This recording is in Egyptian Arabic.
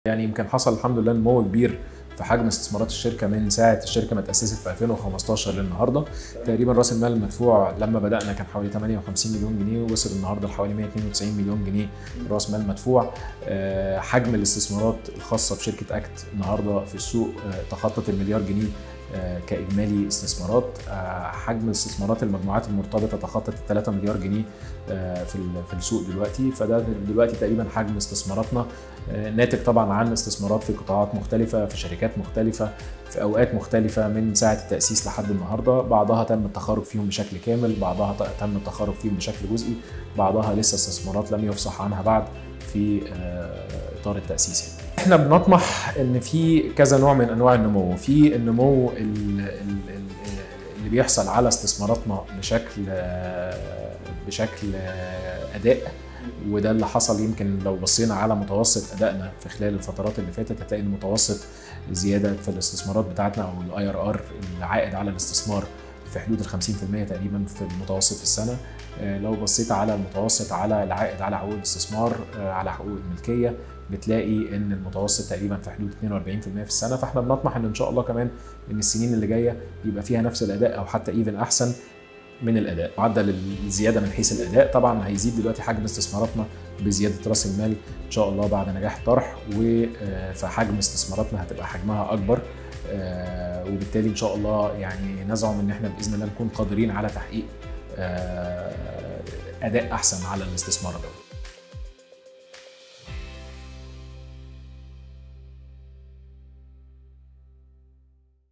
يعني يمكن حصل الحمد لله نمو كبير في حجم استثمارات الشركه من ساعه الشركه ما تاسست في 2015 للنهارده تقريبا راس المال المدفوع لما بدانا كان حوالي 58 مليون جنيه ووصل النهارده لحوالي 192 مليون جنيه راس مال مدفوع آه، حجم الاستثمارات الخاصه بشركه اكت النهارده في السوق آه، تخطت المليار جنيه آه، كاجمالي استثمارات آه، حجم استثمارات المجموعات المرتبطه تخطت ال 3 مليار جنيه آه، في ال- في السوق دلوقتي فده دلوقتي تقريبا حجم استثماراتنا آه، ناتج طبعا عن استثمارات في قطاعات مختلفه في شركات مختلفه في اوقات مختلفه من ساعه التاسيس لحد النهارده بعضها تم التخارج فيهم بشكل كامل بعضها ت- تم التخارج فيهم بشكل جزئي بعضها لسه استثمارات لم يفصح عنها بعد في آه، اطار التاسيس يعني. احنا بنطمح ان في كذا نوع من انواع النمو في النمو ال- ال- ال- اللي بيحصل على استثماراتنا بشكل آه، بشكل آه، اداء وده اللي حصل يمكن لو بصينا على متوسط ادائنا في خلال الفترات اللي فاتت هتلاقي المتوسط زياده في الاستثمارات بتاعتنا او الاي ار ار العائد على الاستثمار في حدود ال 50% تقريبا في المتوسط في السنه آه، لو بصيت على المتوسط على العائد على حقوق الاستثمار آه، على حقوق الملكيه بتلاقي ان المتوسط تقريبا في حدود 42% في السنه فاحنا بنطمح ان ان شاء الله كمان ان السنين اللي جايه يبقى فيها نفس الاداء او حتى ايفن احسن من الاداء معدل الزياده من حيث الاداء طبعا هيزيد دلوقتي حجم استثماراتنا بزياده راس المال ان شاء الله بعد نجاح الطرح و- فحجم استثماراتنا هتبقى حجمها اكبر آه، وبالتالي ان شاء الله يعني نزعم ان احنا باذن الله نكون قادرين على تحقيق آه، اداء احسن على الاستثمار ده